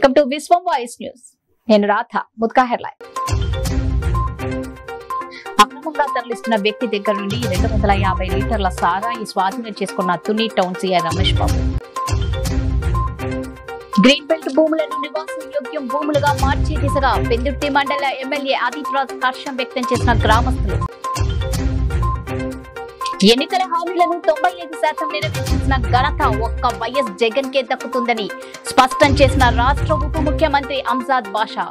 Welcome to Vishwam voice news నేను Radha ముద్కా headline అక్రమంగా తరలిస్తున్న వ్యక్తి దగ్గర నుండి రెండు వందల యాభై లీటర్ల సారాయి స్వాధీనం చేసుకున్న Tuni town CI Ramesh Babu green belt భూములను నివాస యోగ్యం భూములుగా మార్చే దిశగా పెందుర్తి మండల ఎమ్మెల్యే ఆదిత్ రాజ్ హర్షం వ్యక్తం చేసిన గ్రామస్తులు ఎన్నికల హామీలను తొంభై ఐదు శాతం నెరవేర్చిన ఘనత ఒక్క వైఎస్ జగన్ కే దక్కుతుందని స్పష్టం చేసిన రాష్ట్ర ఉప ముఖ్యమంత్రి అంజాద్ బాషా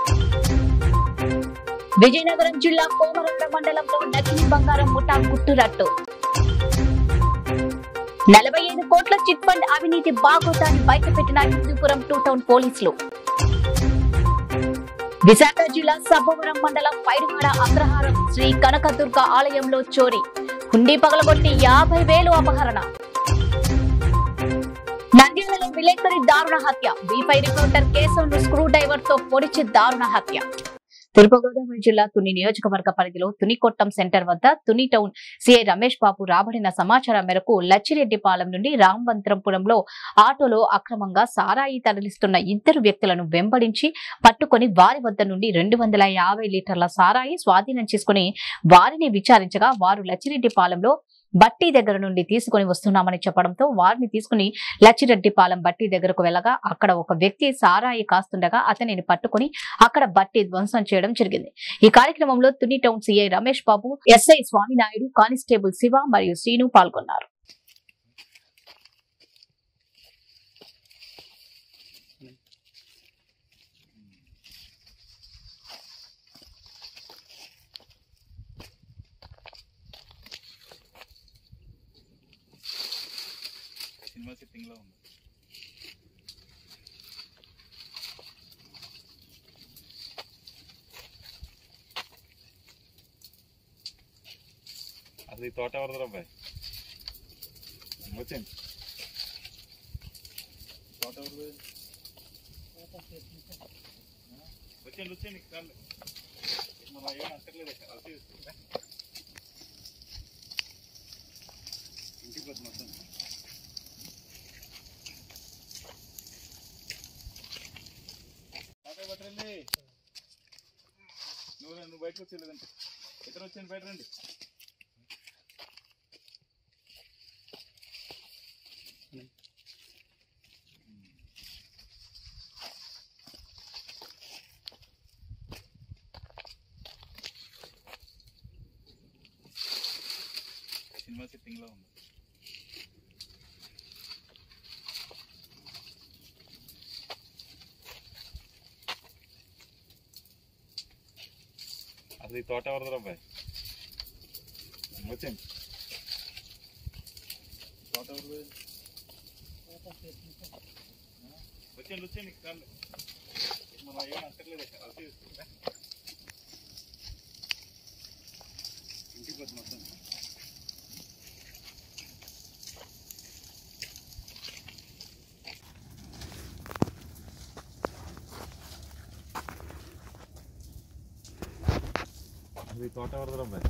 విజయనగరం జిల్లా కోమరంగ మండలంలో నకిలీ బంగారం ముఠా గుట్టురట్టు నలభై ఐదు కోట్ల చిట్ ఫండ్ అవినీతి బాగోతాన్ని బయటపెట్టిన హిందూపురం టూ టౌన్ పోలీసులు విశాఖ జిల్లా సబ్బవరం మండలం పైడివాడ అగ్రహారం శ్రీ కనకదుర్గ ఆలయంలో చోరీ హుండీ పగలగొట్టి యాభై వేలు అపహరణ నంద్యాలలో విలేకరి దారుణ హత్య బీపై రిపోర్టర్ కేశవ్ను స్క్రూ డ్రైవర్ తో పొడిచి దారుణ హత్య తూర్పుగోదావరి జిల్లా తుని నియోజకవర్గ పరిధిలో తునికొట్టం సెంటర్ వద్ద తుని టౌన్ సిఐ రమేష్ బాబు రాబడిన సమాచారం మేరకు లచ్చిరెడ్డిపాలెం నుండి రామవంతరంపురంలో ఆటోలో అక్రమంగా సారాయి తరలిస్తున్న ఇద్దరు వ్యక్తులను వెంబడించి పట్టుకొని వారి వద్ద నుండి రెండు వందల యాభై లీటర్ల సారాయి స్వాధీనం చేసుకుని వారిని విచారించగా వారు లచ్చిరెడ్డిపాలెంలో బట్టి దగ్గర నుండి తీసుకుని వస్తున్నామని చెప్పడంతో వారిని తీసుకుని లచ్చిరెడ్డిపాలెం బట్టి దగ్గరకు వెళ్ళగా అక్కడ ఒక వ్యక్తి సారాయి కాస్తుండగా అతనిని పట్టుకుని అక్కడ బట్టి ధ్వంసం చేయడం జరిగింది ఈ కార్యక్రమంలో Tuni town CI Ramesh Babu SI Swaminaidu constable Siva మరియు శ్రీను పాల్గొన్నారు సినిమా సెట్టింగ్ లో ఉంది అది తోట ఎవరిది అబ్బాయి వచ్చింది తోట ఎవరిది వచ్చేయండి వచ్చేయండి కాళ్ళు మన ఏం అక్కర్లేదు ఇక్కడ వచ్చి ఇంటికి పోతుంది మొత్తం తాతయ్య పట్టరండి నువ్వు నువ్వు బయటకు వచ్చేలేదంటే ఇద్దరు వచ్చాను బయట రండి సినిమా సెట్టింగ్ లో ఉంది అది తోట ఎవరిది అబ్బాయి వచ్చింది తోట ఎవరిది వచ్చేయండి వచ్చేయండి కాళ్ళు మన ఏం అక్కర్లేదు ఇక్కడ వచ్చి ఇంటికి పోతుంది మొత్తం అది తోట ఎవరిది అబ్బాయి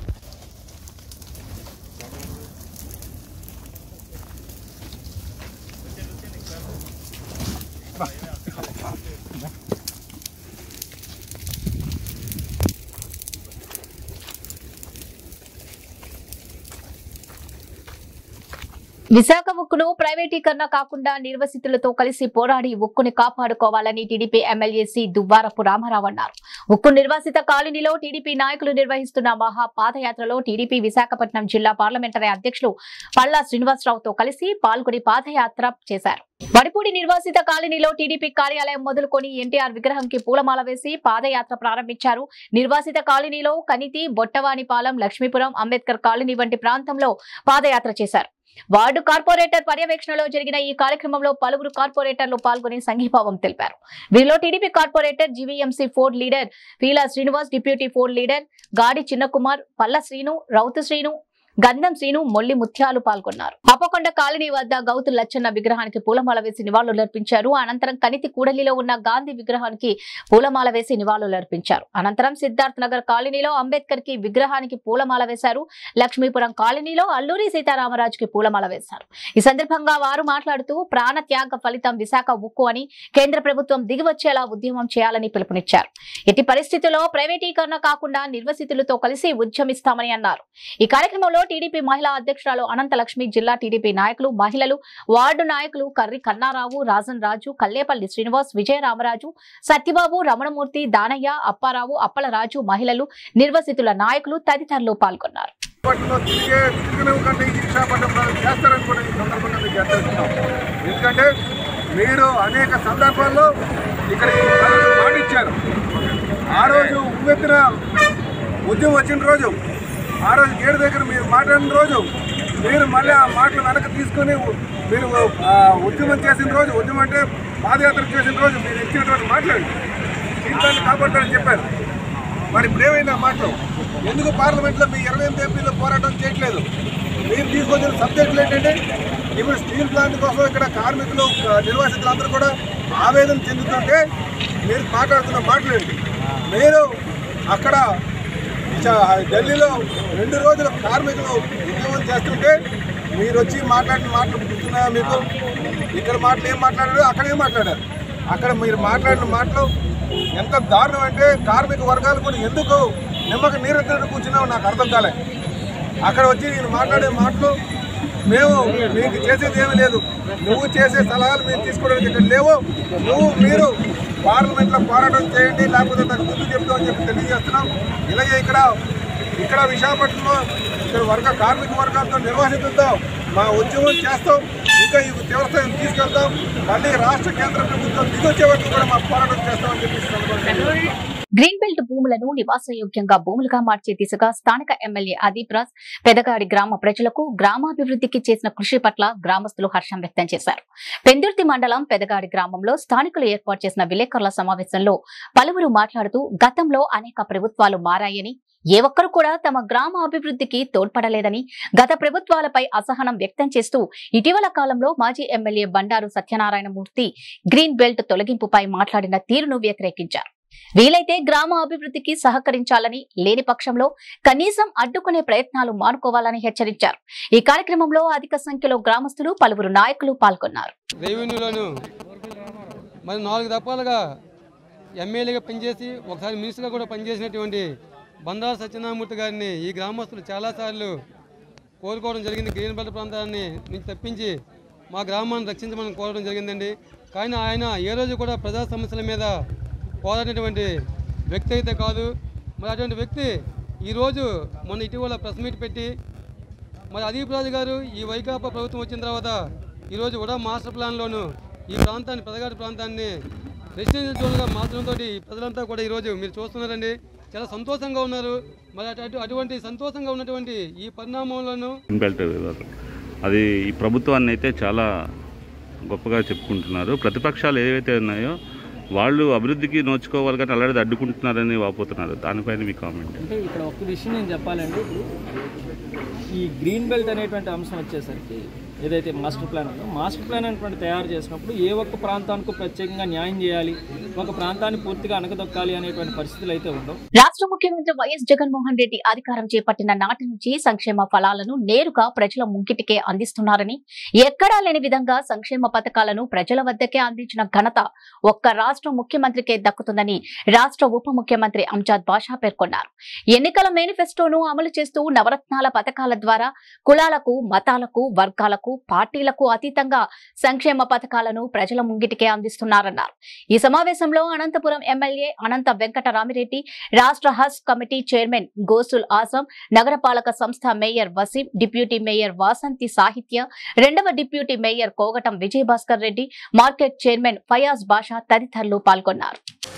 విశాఖ ఉక్కును ప్రైవేటీకరణ కాకుండా నిర్వసితులతో కలిసి పోరాడి ఉక్కుని కాపాడుకోవాలని TDP MLA C Duvvarapu Ramarao అన్నారు ఉక్కు నిర్వాసిత కాలనీలో టీడీపీ నాయకులు నిర్వహిస్తున్న మహా పాదయాత్రలో టీడీపీ విశాఖపట్నం జిల్లా పార్లమెంటరీ అధ్యక్షులు పల్లా శ్రీనివాసరావుతో కలిసి పాల్గొని పాదయాత్ర చేశారు వడిపూడి నిర్వాసిత కాలనీలో టీడీపీ కార్యాలయం మొదలుకొని ఎన్టీఆర్ విగ్రహంకి పూలమాల వేసి పాదయాత్ర ప్రారంభించారు నిర్వాసిత కాలనీలో కనితి బొట్టవానిపాలెం లక్ష్మీపురం అంబేద్కర్ కాలనీ వంటి ప్రాంతంలో పాదయాత్ర చేశారు వార్డు కార్పొరేటర్ పర్యవేక్షణలో జరిగిన ఈ కార్యక్రమంలో పలువురు కార్పొరేటర్లు పాల్గొని సంఘీభావం తెలిపారు వీరిలో TDP corporator GVMC floor leader Peela Srinivas deputy floor leader Gadi Chinnakumar పల్ల శ్రీను రౌతు శ్రీను గంధం శ్రీను మొల్లి ముత్యాలు పాల్గొన్నారు అప్పకొండ కాలనీ వద్ద గౌతు లచ్చన్న విగ్రహానికి పూలమాల వేసి నివాళులర్పించారు అనంతరం కనితి కూడలిలో ఉన్న గాంధీ విగ్రహానికి పూలమాల వేసి నివాళులర్పించారు అనంతరం సిద్ధార్థ్ నగర్ కాలనీలో అంబేద్కర్ కి విగ్రహానికి పూలమాల వేశారు లక్ష్మీపురం కాలనీలో అల్లూరి సీతారామరాజుకి పూలమాల వేశారు ఈ సందర్భంగా వారు మాట్లాడుతూ ప్రాణ త్యాగ ఫలితం విశాఖ ఉక్కు అని కేంద్ర ప్రభుత్వం దిగివచ్చేలా ఉద్యమం చేయాలని పిలుపునిచ్చారు ఎట్టి పరిస్థితుల్లో ప్రైవేటీకరణ కాకుండా నిర్వసితులతో కలిసి ఉద్యమిస్తామని అన్నారు ఈ కార్యక్రమంలో టీడీపీ మహిళా అధ్యక్షురాలు అనంతలక్ష్మి జిల్లా టీడీపీ నాయకులు మహిళలు వార్డు నాయకులు కర్రి కన్నారావు రాజన్ రాజు కల్లేపల్లి శ్రీనివాస్ విజయరామరాజు సత్యబాబు రమణమూర్తి దానయ్య అప్పారావు అప్పలరాజు మహిళలు నిర్వసితుల నాయకులు తదితరులు పాల్గొన్నారు పట్టణంలో తిరిగే తిరగనివ్వకండి ఈ విశాఖపట్నం ప్రజలు చేస్తారని కూడా ఈ సందర్భంగా మీకు హెచ్చరిస్తున్నాం ఎందుకంటే మీరు అనేక సందర్భాల్లో ఇక్కడ ఈ ప్రజలకు మాట ఇచ్చారు ఆ రోజు ఉవ్వెత్తిన ఉద్యమం వచ్చిన రోజు ఆ రోజు గేటు దగ్గర మీరు మాట్లాడిన రోజు మీరు మళ్ళీ ఆ మాటలు వెనక్కి తీసుకొని మీరు ఆ, ఉద్యమం చేసిన రోజు ఉద్యమం అంటే పాదయాత్ర చేసిన రోజు మీరు ఇచ్చినటువంటి మాట్లాడి జీవితాన్ని కాపాడతారని చెప్పారు మరి ఇప్పుడు ఏమైంది ఆ మాటలు ఎందుకు పార్లమెంట్లో మీ ఇరవై ఎనిమిది ఎంపీలు పోరాటం చేయట్లేదు మీరు తీసుకొచ్చిన సబ్జెక్టులు ఏంటంటే ఇప్పుడు స్టీల్ ప్లాంట్ కోసం ఇక్కడ కార్మికులు ఆ, నిర్వాసితులు అందరూ కూడా ఆవేదన చెందుతుంటే మీరు మాట్లాడుతున్న మాటలు ఏంటి మీరు అక్కడ చ- ఢిల్లీలో రెండు రోజుల కార్మికులు ఉద్యమం చేస్తుంటే మీరు వచ్చి మాట్లాడిన మాటలు గుర్తున్నాయా మీకు ఇక్కడ మాటలు ఏం మాట్లాడారు అక్కడ ఏం మాట్లాడారు అక్కడ మీరు మాట్లాడిన మాటలు ఎంత దారుణం అంటే కార్మిక వర్గాలు కూడా ఎందుకు నిమ్మక నీరెత్తినట్టు కూర్చున్నావు నాకు అర్థం కాలే అక్కడ వచ్చి నేను మాట్లాడే మాటలు మేము మీకు చేసేది ఏమీ లేదు నువ్వు చేసే సలహాలు మేము తీసుకోవడానికి ఇక్కడ లేవు నువ్వు మీరు పార్లమెంట్లో పోరాటం చేయండి లేకపోతే నాకు ముందు చెప్తామని చెప్పి తెలియజేస్తున్నాం ఇలాగే ఇక్కడ ఇక్కడ విశాఖపట్నంలో ఇక్కడ వర్గ కార్మిక వర్గాలతో నిర్వహిస్తుందో మా ఉద్యమం చేస్తాం ఇంకా ఈ తీవ్రస్థాయిని తీసుకెళ్తాం మళ్ళీ రాష్ట్ర కేంద్ర ప్రభుత్వం దిగొచ్చే వరకు కూడా మా పోరాటం చేస్తామని చెప్పి ఈ సందర్భంగా గ్రీన్ బెల్ట్ భూములను నివాసయోగ్యంగా భూములుగా మార్చే దిశగా స్థానిక ఎమ్మెల్యే అదీప్ రాజ్ పెదగాడి గ్రామ ప్రజలకు గ్రామాభివృద్ధికి చేసిన కృషి పట్ల గ్రామస్తులు హర్షం వ్యక్తం చేశారు పెందుర్తి మండలం పెదగాడి గ్రామంలో స్థానికులు ఏర్పాటు చేసిన విలేకరుల సమావేశంలో పలువురు మాట్లాడుతూ గతంలో అనేక ప్రభుత్వాలు మారాయని ఏ ఒక్కరు కూడా తమ గ్రామ అభివృద్ధికి తోడ్పడలేదని గత ప్రభుత్వాలపై అసహనం వ్యక్తం చేస్తూ ఇటీవల కాలంలో మాజీ MLA Bandaru Satyanarayanamurthy green belt తొలగింపుపై మాట్లాడిన తీరును వ్యతిరేకించారు వీలైతే గ్రామ అభివృద్ధికి సహకరించాలని లేని పక్షంలో కనీసం అడ్డుకునే ప్రయత్నాలు మానుకోవాలని హెచ్చరించారు ఈ కార్యక్రమంలో అధిక సంఖ్యలో గ్రామస్తులు పలువురు నాయకులు పాల్గొన్నారు రెవెన్యూలోను మరి నాలుగు దఫాలుగా ఎమ్మెల్యేగా పనిచేసి ఒకసారి మినిస్టర్గా కూడా పనిచేసినటువంటి బండారు సత్యనారాయణమూర్తి గారిని ఈ గ్రామస్తులు చాలాసార్లు కోరుకోవడం జరిగింది గ్రీన్ బెల్ట్ ప్రాంతాన్ని నుంచి తప్పించి మా గ్రామాన్ని రక్షించమని కోరడం జరిగిందండి కానీ ఆయన ఏ రోజు కూడా ప్రజా సమస్యల మీద పోరాడినటువంటి వ్యక్తి అయితే కాదు మరి అటువంటి వ్యక్తి ఈరోజు మొన్న ఇటీవల ప్రెస్ మీట్ పెట్టి మరి అదీప్ రాజు గారు ఈ వైకాపా ప్రభుత్వం వచ్చిన తర్వాత ఈరోజు ఉడా మాస్టర్ ప్లాన్లోను ఈ ప్రాంతాన్ని పెదగాడి ప్రాంతాన్ని రెసిడెన్షియల్ జోన్గా మార్చడంతో ప్రజలంతా కూడా ఈరోజు మీరు చూస్తున్నారండి చాలా సంతోషంగా ఉన్నారు మరి అటు అటువంటి సంతోషంగా ఉన్నటువంటి ఈ పరిణామంలోనూ బెల్ట్ అది ఈ ప్రభుత్వాన్ని అయితే చాలా గొప్పగా చెప్పుకుంటున్నారు ప్రతిపక్షాలు ఏవైతే ఉన్నాయో వాళ్ళు అభివృద్ధికి నోచుకోవాలి కానీ అలాంటిది అడ్డుకుంటున్నారని వాపోతున్నారు దానిపైన మీ కామెంట్ అంటే ఇక్కడ ఒక్క విషయం నేను చెప్పాలండి ఇప్పుడు ఈ గ్రీన్ బెల్ట్ అనేటువంటి అంశం వచ్చేసరికి ఏదైతే మాస్టర్ ప్లాన్ ఉందో మాస్టర్ ప్లాన్ అనేటువంటి తయారు చేసినప్పుడు ఏ ఒక్క ప్రాంతానికి ప్రత్యేకంగా న్యాయం చేయాలి ఒక ప్రాంతాన్ని పూర్తిగా అనగదొక్కాలి అనేటువంటి పరిస్థితులు అయితే ఉండవు రాష్ట్ర ముఖ్యమంత్రి వైఎస్ జగన్మోహన్ రెడ్డి అధికారం చేపట్టిన నాటి నుంచి సంక్షేమ ఫలాలను నేరుగా ప్రజల ముంగిటికే అందిస్తున్నారని ఎక్కడా లేని విధంగా సంక్షేమ పథకాలను ప్రజల వద్దకే అందించిన ఘనత ఒక్క రాష్ట్ర ముఖ్యమంత్రికే దక్కుతుందని రాష్ట్ర ఉప ముఖ్యమంత్రి అంజాద్ బాషా పేర్కొన్నారు ఎన్నికల మేనిఫెస్టోను అమలు చేస్తూ నవరత్నాల పథకాల ద్వారా కులాలకు మతాలకు వర్గాలకు పార్టీలకు అతీతంగా సంక్షేమ పథకాలను ప్రజల ముంగిటికే అందిస్తున్నారన్నారు ఈ సమావేశంలో అనంతపురం ఎమ్మెల్యే అనంత వెంకట రామిరెడ్డి రాష్ట్ర హజ్ కమిటీ చైర్మన్ గోసుల్ ఆజం నగరపాలక సంస్థ mayor Waseem deputy mayor Vasanthi Sahitya రెండవ deputy mayor Kogatam Vijayabhaskar Reddy market chairman Fayaz Basha తదితరులు పాల్గొన్నారు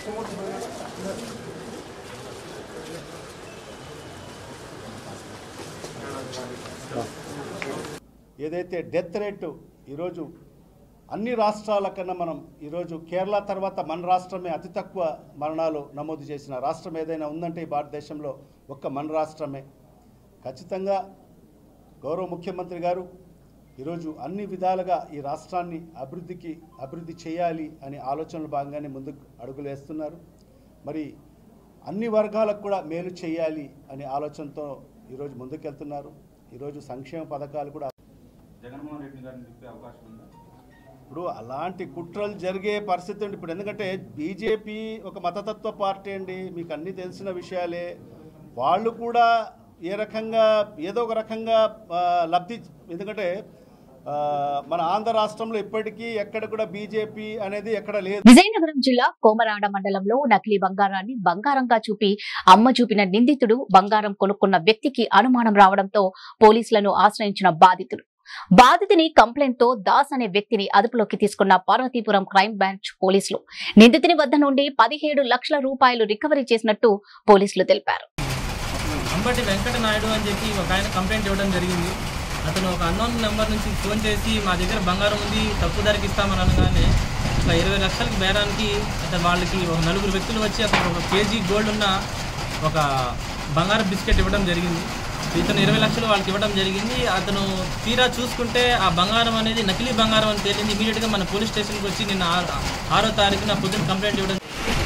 ఏదైతే డెత్ రేటు ఈరోజు అన్ని రాష్ట్రాల కన్నా మనం ఈరోజు కేరళ తర్వాత మన రాష్ట్రమే అతి తక్కువ మరణాలు నమోదు చేసిన రాష్ట్రం ఏదైనా ఉందంటే ఈ భారతదేశంలో ఒక్క మన రాష్ట్రమే ఖచ్చితంగా గౌరవ ముఖ్యమంత్రి గారు ఈరోజు అన్ని విధాలుగా ఈ రాష్ట్రాన్ని అభివృద్ధికి అభివృద్ధి చేయాలి అనే ఆలోచనలు భాగంగానే ముందుకు అడుగులు వేస్తున్నారు మరి అన్ని వర్గాలకు కూడా మేలు చేయాలి అనే ఆలోచనతో ఈరోజు ముందుకెళ్తున్నారు ఈరోజు సంక్షేమ పథకాలు కూడా జగన్మోహన్ రెడ్డి గారిని చెప్పే అవకాశం ఉందా ఇప్పుడు అలాంటి కుట్రలు జరిగే పరిస్థితి ఉంది ఇప్పుడు ఎందుకంటే బీజేపీ ఒక మతతత్వ పార్టీ అండి మీకు అన్నీ తెలిసిన విషయాలే వాళ్ళు కూడా ఏ రకంగా ఏదో ఒక రకంగా ఆ, లబ్ధి ఎందుకంటే ఆ, మన ఆంధ్ర రాష్ట్రంలో ఇప్పటికీ ఎక్కడ కూడా బీజేపీ అనేది ఎక్కడ లేదు విజయనగరం జిల్లా కోమరాడ మండలంలో నకిలీ బంగారాన్ని బంగారంగా చూపి అమ్మ చూపిన నిందితుడు బంగారం కొనుక్కున్న వ్యక్తికి అనుమానం రావడంతో పోలీసులను ఆశ్రయించిన బాధితుడు బాధితుని కంప్లైంట్ తో దాస్ అనే వ్యక్తిని అదుపులోకి తీసుకున్న పార్వతీపురం క్రైమ్ బ్రాంచ్ పోలీసులు నిందితుని వద్ద నుండి పదిహేడు లక్షల రూపాయలు రికవరీ చేసినట్టు పోలీసులు తెలిపారు అంబటి వెంకట నాయుడు అని చెప్పి ఒక ఆయన కంప్లైంట్ ఇవ్వడం జరిగింది అతను ఒక అన్నోన్ నెంబర్ నుంచి ఫోన్ చేసి మా దగ్గర బంగారం ఉంది తక్కువ ధరకి ఇస్తామని అనగానే ఒక ఇరవై లక్షలకి బేరానికి అతను వాళ్ళకి ఒక నలుగురు వ్యక్తులు వచ్చి అతను ఒక కేజీ గోల్డ్ ఉన్న ఒక బంగారం బిస్కెట్ ఇవ్వడం జరిగింది ఇతను ఇరవై లక్షలు వాళ్ళకి ఇవ్వడం జరిగింది అతను తీరా చూసుకుంటే ఆ బంగారం అనేది నకిలీ బంగారం అని తేలింది ఇమీడియట్గా మన పోలీస్ స్టేషన్కి వచ్చి నిన్న ఆరు- ఆరో తారీఖున పొద్దున్న కంప్లైంట్ ఇవ్వడం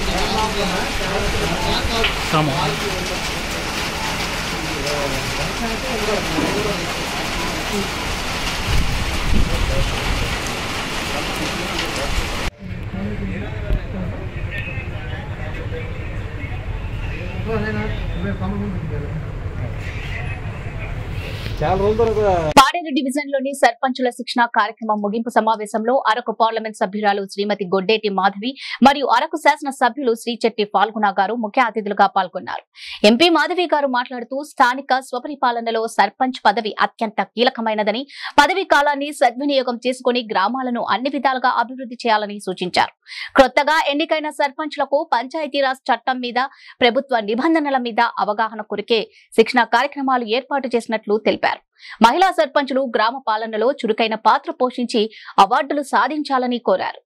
పాడేరు డివిజన్ లోని సర్పంచుల శిక్షణ కార్యక్రమం ముగింపు సమావేశంలో అరకు పార్లమెంట్ సభ్యురాలు శ్రీమతి గొడ్డేటి మాధవి మరియు అరకు శాసన సభ్యులు శ్రీచెట్టి పాల్గొన గారు ముఖ్య అతిథులుగా పాల్గొన్నారు ఎంపీ మాధవి గారు మాట్లాడుతూ స్థానిక స్వపరిపాలనలో సర్పంచ్ పదవి అత్యంత కీలకమైనదని పదవి కాలాన్ని సద్వినియోగం చేసుకుని గ్రామాలను అన్ని విధాలుగా అభివృద్ధి చేయాలని సూచించారు క్రొత్తగా ఎన్నికైన సర్పంచ్లకు పంచాయతీరాజ్ చట్టం మీద ప్రభుత్వ నిబంధనల మీద అవగాహన కొరికే శిక్షణ కార్యక్రమాలు ఏర్పాటు చేసినట్లు తెలిపారు మహిళా సర్పంచులు గ్రామ పాలనలో చురుకైన పాత్ర పోషించి అవార్డులు సాధించాలని కోరారు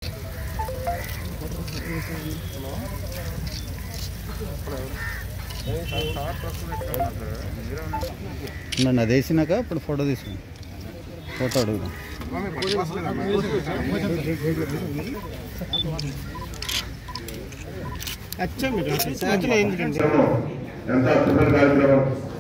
నన్ను అది వేసినాక ఇప్పుడు ఫోటో తీసుకుని ఫోటో అడుగుదాం ఎంత అద్భుతమైన కార్యక్రమం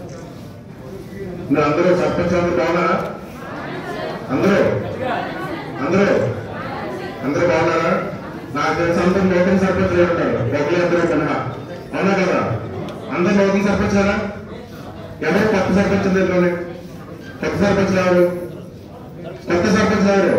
మీరు అందరూ సర్పంచ్ అందరూ బాగున్నారా అందరూ అందరూ అందరూ బాగున్నారా నాకు తెలిసి అందరూ నూతన సర్పంచ్ ఉంటారు ఒకలే అందరూ కన్నా అవునా కదా అందరూ నూతన సర్పంచ్ కదా ఎవరు కొత్త సర్పంచ్ దగ్గర కొత్త సర్పంచ్ ఎవరు కొత్త సర్పంచ్ ఎవరు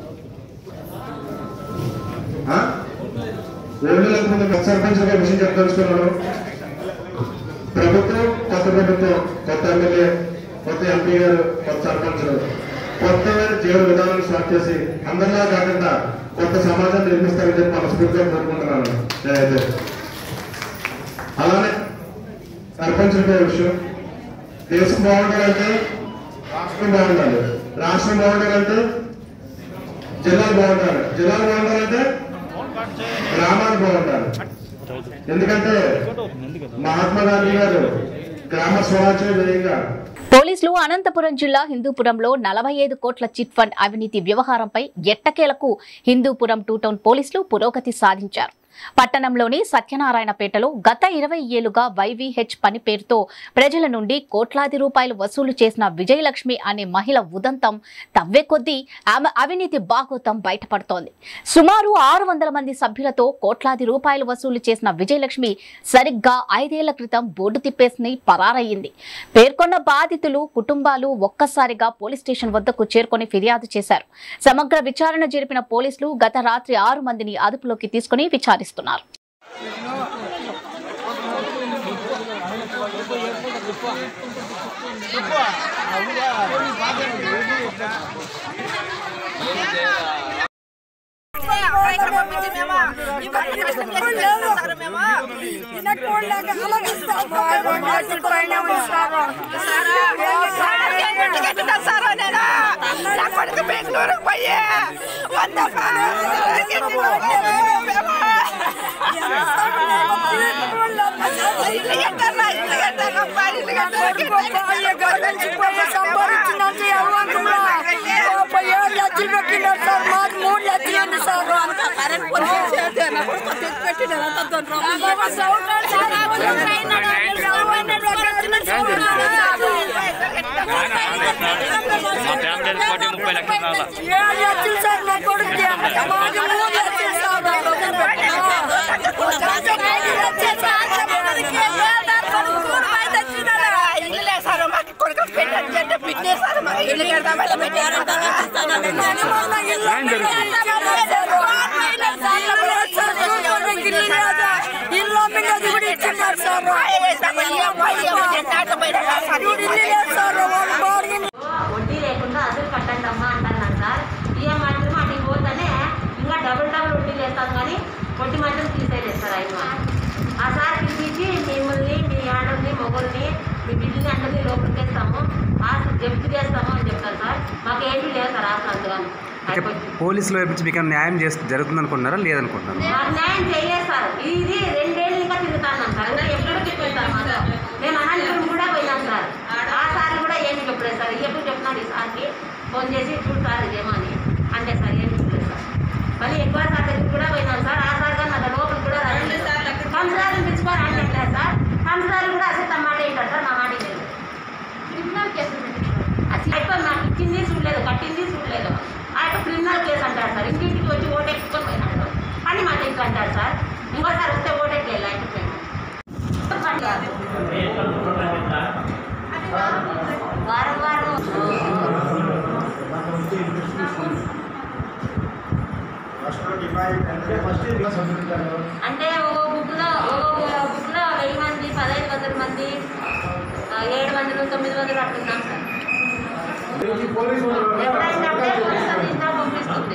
ఆ? ఓల్డ్ లేకపోతే కొత్త సర్పంచ్ ఒక విషయం చెప్పదలుచుకున్నాను ప్రభుత్వం కొత్త ప్రభుత్వం కొత్త ఎమ్మెల్యే కొత్త ఎంపీ గారు కొత్త సర్పంచులు కొత్తమైన జీవన విధానాలు స్టార్ట్ చేసి అందరిలా కాకుండా కొత్త సమాజం నిర్మిస్తారని చెప్పి మనస్ఫూర్తిగా కోరుకుంటున్నాను నేనైతే అలానే సర్పంచులతో విషయం దేశం బాగుండాలంటే రాష్ట్రం బాగుండాలి రాష్ట్రం బాగుండాలంటే జిల్లాలు బాగుండాలి జిల్లాలు బాగుండాలంటే గ్రామాలు బాగుండాలి ఎందుకంటే మహాత్మా గాంధీ గారు గ్రామ స్వరాజ్య వేయంగా పోలీసులు అనంతపురం జిల్లా హిందూపురంలో నలభై ఐదు కోట్ల చిట్ ఫండ్ అవినీతి వ్యవహారంపై ఎట్టకేలకు హిందూపురం టూ టౌన్ పోలీసులు పురోగతి సాధించారు పట్టణంలోని సత్యనారాయణపేటలో గత ఇరవై ఏళ్లుగా వైవీహెచ్ పని పేరుతో ప్రజల నుండి కోట్లాది రూపాయలు వసూలు చేసిన విజయలక్ష్మి అనే మహిళ ఉదంతం తవ్వే కొద్దీ ఆమె అవినీతి బాగోతం బయటపడుతోంది సుమారు ఆరు వందల మంది సభ్యులతో కోట్లాది రూపాయలు వసూలు చేసిన విజయలక్ష్మి సరిగ్గా ఐదేళ్ల క్రితం బోర్డు తిప్పేసి పరారయ్యింది పేర్కొన్న బాధితులు కుటుంబాలు ఒక్కసారిగా పోలీస్ స్టేషన్ వద్దకు చేరుకొని ఫిర్యాదు చేశారు సమగ్ర విచారణ జరిపిన పోలీసులు గత రాత్రి ఆరు మందిని అదుపులోకి తీసుకుని విచారిస్తున్నారు బెంగళూరు పోయి వంద సంపాదించినంత వచ్చింది సార్ అంత కరెంట్ పోతే చేస్తే నా కొడుకు తెచ్చి పెట్టిన అంత సార్ నా కొడుకు ఇల్లు లేదు సార్ మాకు కొడుకు పెట్టండి అంటే పెట్టే సార్ మాకు ఇల్లు కడతామంటే పెట్టారంటే ఇల్లు మిగతా కూడా ఇచ్చినారు సార్ వడ్డీ లేకుండా అసలు కట్టండి అమ్మా అంటున్నాను సార్ ఇయ్య మాత్రం అటు పోతేనే ఇంకా డబుల్ డబుల్ వడ్డీ వేస్తాం కానీ వడ్డీ మాత్రం తీసేయలేదు సార్ ఆయన ఆ సార్ పిలిపించి మిమ్మల్ని మీ ఆడల్ని మొగల్ని మీ బిల్లుని అందరినీ లోపలికి వేస్తాము ఆస్తి జప్తు చేస్తాము అని చెప్తారు సార్ మాకు ఏంటి లేదు సార్ ఆస్తి అందుకని పోలీసులు వైపు నుంచి మీకు న్యాయం చేస్తూ జరుగుతుంది అనుకుంటున్నారా లేదనుకుంటున్నారా మాకు న్యాయం చేయలేదు సార్ ఇది రెండేళ్ళు ఇంకా తిరుగుతాను సార్ ఇంకా ఎక్కడికి పోతారు మాకు మేము అనంతపురం కూడా పోయినాం సార్ ఆ సార్ కూడా ఏమి చెప్పలేదు సార్ ఎప్పుడు చెప్పినాడు ఈ సార్కి ఫోన్ చేసి చూడు సార్ ఇదేమో అని అంటే సార్ ఏమి చెప్పలేదు సార్ మళ్ళీ ఎక్కువ సార్ దగ్గరికి కూడా పోయినాం సార్ ఆ సార్ కానీ నాకు లోపలికి కూడా రాలేదు కంసాలను పిలుచుకొని అని చెప్పలేదు సార్ కంసాలు కూడా అసలు తమ మాట ఏంటారు సార్ నా మాట లేదు క్రిమినల్ కేసు అసలు ఎక్కువ నాకు ఇచ్చింది చూడలేదు కట్టింది చూడలేదు ఆ యొక్క క్రిమినల్ కేసు అంటారు సార్ ఇంటింటికి వచ్చి ఓటెక్కుకొని పోయినాడు అని మాట ఇంకా అంటారు సార్ ఇంకోసారి వస్తే ఓటెక్కలేదు ఆయనకి వారం వారం అంటే ఓ బుక్లో ఓ బుక్లో వెయ్యి మంది పదహైదు వందల మంది ఆ, ఏడు వందలు తొమ్మిది వందలు అట్లున్నాం సార్ ఎవరైనా అప్లై చేస్తే ఇంకా పంపిస్తుంది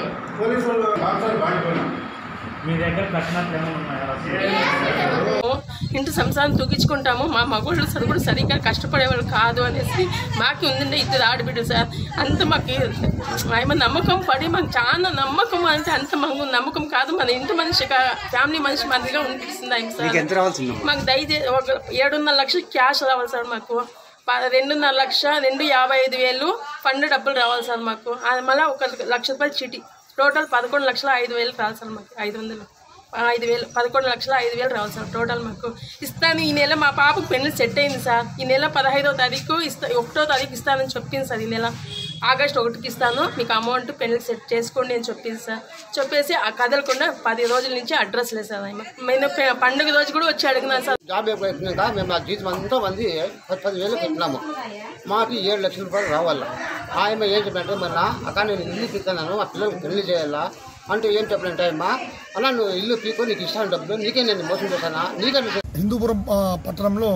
మీ దగ్గర కట్టినట్లు ఏమైనా ఉన్నాయా ఇంటి సంసారం తూగించుకుంటాము మా మగవాళ్ళు సరి కూడా సరిగ్గా కష్టపడేవాళ్ళు కాదు అనేసి మాకు ఉందండి ఇద్దరు ఆడబిడ్డ సార్ అంత మాకు ఆయన నమ్మకం పడి మాకు చాలా నమ్మకం అంటే అంత మాకు నమ్మకం కాదు మన ఇంటి మనిషిగా ఫ్యామిలీ మనిషి మాదిరిగా అనిపిస్తుంది ఆయన మీకు సార్ ఎంత రావాల్సిందమ్మా మాకు దయచేసి ఒక ఏడున్నర లక్షలు క్యాష్ రావాలి సార్ మాకు ప- రెండున్నర లక్ష రెండు యాభై ఐదు వేలు ఫండ్ డబ్బులు రావాలి సార్ మాకు అది మళ్ళీ ఒక లక్ష రూపాయలు చిటి టోటల్ పదకొండు లక్షల ఐదు వేలు రావాలి సార్ మాకు ఐదు వందలు ఆ, ఐదు వేలు పదకొండు లక్షల ఐదు వేలు రావాలి సార్ టోటల్ మాకు ఇస్తాను ఈ నెల మా పాపకు పెళ్లి సెట్ అయింది సార్ ఈ నెల పదహైదో తారీఖు ఇస్తా ఒకటో తారీఖు ఇస్తానని చెప్పింది సార్ ఈ నెల ఆగస్ట్ ఒకటికి ఇస్తాను మీకు అమౌంట్ పెళ్లి సెట్ చేసుకోండి అని చెప్పింది సార్ చెప్పేసి ఆ కదలకుండా పది రోజుల నుంచి అడ్రస్ లేదు సార్ ఆయన నేను పె- పండుగ రోజు కూడా వచ్చి అడిగినాను సార్ జాబ్ అయిపోయినాక మేము మా జీతం అంతా మంది పది పది వేలు పెట్టినాము మాకు ఏడు లక్షల రూపాయలు రావాలా ఆయన ఏం చెప్పినట్టే మరి అక్క నేను ఇల్లు పీకున్నాను ఆ పిల్లలకి పెళ్లి చేయాలా అంటే ఏం చెప్పినట్టే అమ్మా అన్న నువ్వు ఇల్లు పీకో నీకు ఇస్తాను డబ్బులు నీకే నేను మోసం చేశానా నీకే హిందూపురం ఆ, పట్టణంలో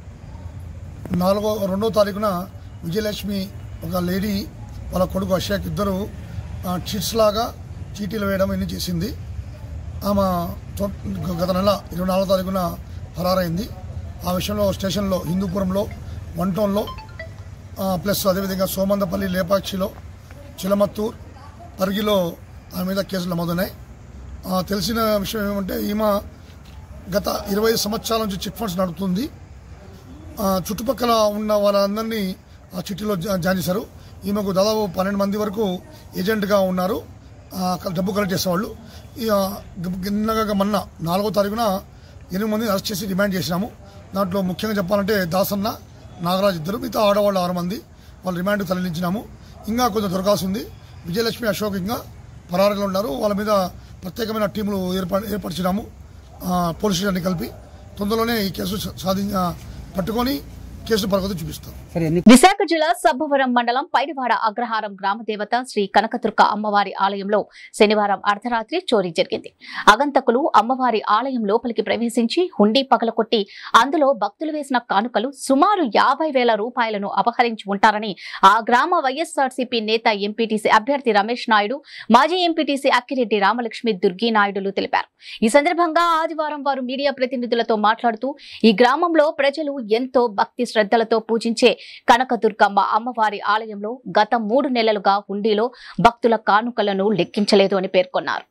నాలుగో రెండో తారీఖున విజయలక్ష్మి ఒక లేడీ వాళ్ళ కొడుకు అశోక్ ఇద్దరు ఆ, చిట్స్ లాగా చీటీలు వేయడం ఇన్ని చేసింది ఆమె తొ- గత నెల ఇరవై నాలుగో తారీఖున ఫరారైంది ఆ విషయంలో స్టేషన్లో హిందూపురంలో వన్ టౌన్లో ఆ, ప్లస్ అదేవిధంగా సోమందపల్లి లేపాక్షిలో చిలమత్తూర్ పరిగిలో ఆమె మీద కేసులు నమోదున్నాయి ఆ, తెలిసిన విషయం ఏమంటే ఈమె గత ఇరవై ఐదు సంవత్సరాల నుంచి చిట్ ఫండ్స్ నడుపుతుంది ఆ, చుట్టుపక్కల ఉన్న వాళ్ళందరినీ ఆ చిట్టిలో జా- జాయిన్ చేశారు ఈమెకు దాదాపు పన్నెండు మంది వరకు ఏజెంట్గా ఉన్నారు ఆ, డబ్బు కలెక్ట్ చేసేవాళ్ళు ఈ, ఆ, గ- నిన్నగా మొన్న నాలుగో తారీఖున ఎనిమిది మందిని అరెస్ట్ చేసి రిమాండ్ చేసినాము దాంట్లో ముఖ్యంగా చెప్పాలంటే దాసన్న నాగరాజ్ ఇద్దరు మిగతా ఆడవాళ్ళు ఆరు మంది వాళ్ళు రిమాండ్ తరలించినాము ఇంకా కొంచెం దొరకాల్సి ఉంది విజయలక్ష్మి అశోక్ ఇంకా పరారీలో ఉన్నారు వాళ్ళ మీద ప్రత్యేకమైన టీములు ఏర్పాటు ఏర్పరిచినాము ఆ, పోలీస్ స్టేషన్ని కలిపి తొందరలోనే ఈ కేసు సాధించ పట్టుకొని కేసు పరగతి చూపిస్తాం విశాఖ జిల్లా సబ్బవరం మండలం పైడివాడ అగ్రహారం గ్రామ దేవత శ్రీ కనకదుర్గ అమ్మవారి ఆలయంలో శనివారం అర్ధరాత్రి చోరీ జరిగింది అగంతకులు అమ్మవారి ఆలయం లోపలికి ప్రవేశించి హుండీ పగలకొట్టి అందులో భక్తులు వేసిన కానుకలు సుమారు యాభై వేల రూపాయలను అపహరించి ఉంటారని ఆ గ్రామ వైఎస్ఆర్సీపీ నేత ఎంపీటీసీ అభ్యర్థి రమేష్ నాయుడు మాజీ ఎంపీటీసీ అక్కిరెడ్డి రామలక్ష్మి దుర్గి నాయుడులు తెలిపారు ఈ సందర్భంగా ఆదివారం వారు మీడియా ప్రతినిధులతో మాట్లాడుతూ ఈ గ్రామంలో ప్రజలు ఎంతో భక్తి శ్రద్ధలతో పూజించే కనకదుర్గమ్మ అమ్మవారి ఆలయంలో గత మూడు నెలలుగా హుండీలో భక్తుల కానుకలను లెక్కించలేదు అని పేర్కొన్నారు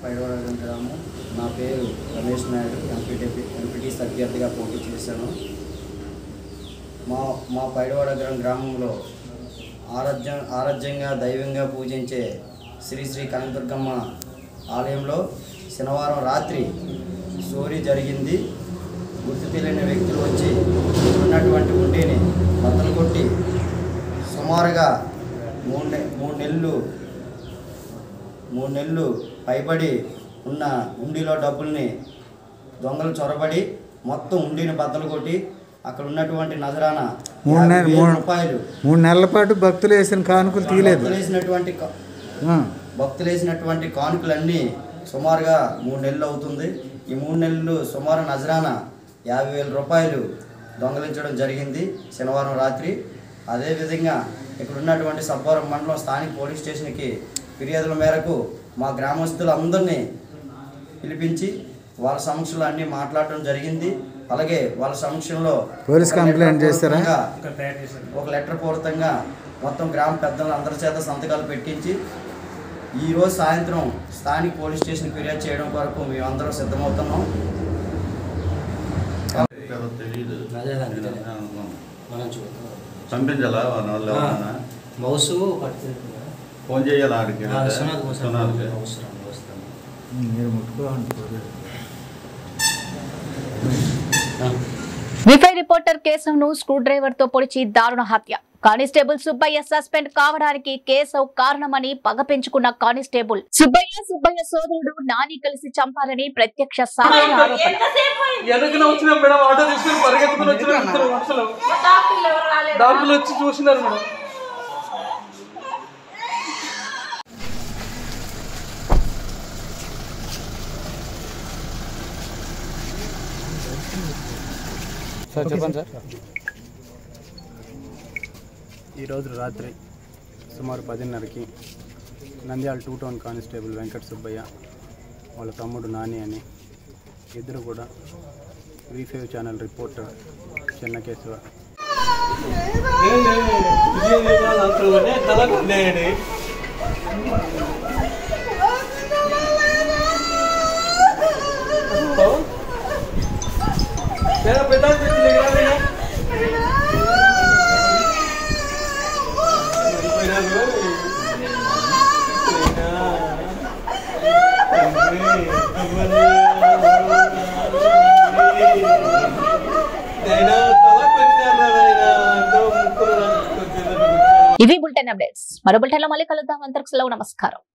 పైడవరం గ్రామం నా పేరు రమేష్ నాయుడు ఎంపీటీ ఎంపీటీస్ అభ్యర్థిగా పోటీ చేశాను మా మా పైడవడగరం గ్రామంలో ఆరాధ్య ఆరాధ్యంగా దైవంగా పూజించే శ్రీ శ్రీ కనకదుర్గమ్మ ఆలయంలో శనివారం రాత్రి చోరీ జరిగింది గుర్తు తెలియని వ్యక్తులు వచ్చి ఉన్నటువంటి ఉండిని బద్దలు కొట్టి సుమారుగా మూడు నె మూడు నెలలు మూడు నెలలు పైబడి ఉన్న ఉండిలో డబ్బుల్ని దొంగలు చొరబడి మొత్తం ఉండిని బద్దలు కొట్టి అక్కడ ఉన్నటువంటి నజరాన మూడు యాభై నెలలు వేల మూడు రూపాయలు మూడు నెలల పాటు భక్తులు వేసిన కానుకలు తీయలేదు భక్తులు వేసినటువంటి కా- ఆ. భక్తులు వేసినటువంటి కానుకలన్నీ సుమారుగా మూడు నెలలు అవుతుంది ఈ మూడు నెలలు సుమారు నజరాన యాభై వేల రూపాయలు దొంగలించడం జరిగింది శనివారం రాత్రి అదేవిధంగా ఇక్కడ ఉన్నటువంటి సబ్బవరం మండలం స్థానిక పోలీస్ స్టేషన్కి ఫిర్యాదుల మేరకు మా గ్రామస్తులందరినీ పిలిపించి వాళ్ళ సమక్షంలో అన్నీ మాట్లాడటం జరిగింది అలాగే వాళ్ళ సమక్షంలో పోలీస్ ఒక కంప్లైంట్ లెటర్ చేస్తారా? పూర్వకంగా ఒక లెటర్ పూర్వకంగా మొత్తం గ్రామ పెద్దలు అందరి చేత సంతకాలు పెట్టించి ఈ రోజు సాయంత్రం స్థానిక పోలీస్ స్టేషన్ ఫిర్యాదు చేయడం కొరకు మేమందరం సిద్ధమవుతున్నాం తెలియదు మనం చూద్దాం పంపించాలా వాళ్ళ వాళ్ళు ఆ, ఎవరన్నా? మౌసు పట్టుకుంటున్నా ఫోన్ చేయాలా ఆడికి ఆ, సునాద్ మౌసు సునాద్కి? అవసరం వస్తాం మీరు ముట్టుకోండి పోలీసు. విఫై రిపోర్టర్ కేశవ్ను స్క్రూ డ్రైవర్ తో పొడిచి దారుణ హత్య కానిస్టేబుల్ సుబ్బయ్య సస్పెండ్ కావడానికి కేశవ్ కారణమని పగ పెంచుకున్న కానిస్టేబుల్ సుబ్బయ్య సుబ్బయ్య సోదరుడు నాని కలిసి చంపారని ప్రత్యక్ష సాక్షి ఆరోపణ వెనకన వచ్చిన మేడం ఆటో తీసుకుని పరిగెత్తుకుని వచ్చిన ఇద్దరు మనుషులు డాక్టర్లు వచ్చి చూసినారు మేడం సార్ చెప్పండి సార్ ఈరోజు రాత్రి సుమారు పదిన్నరకి Nandyala two town constable Venkata Subbaiah వాళ్ళ తమ్ముడు నాని అని ఇద్దరు కూడా V five channel reporter Chennakesava ఇవి బులెటిన్ అప్డేట్స్ మరో బులెటిన్ లో మళ్ళీ కలుద్దాం అంతకు సెలవు నమస్కారం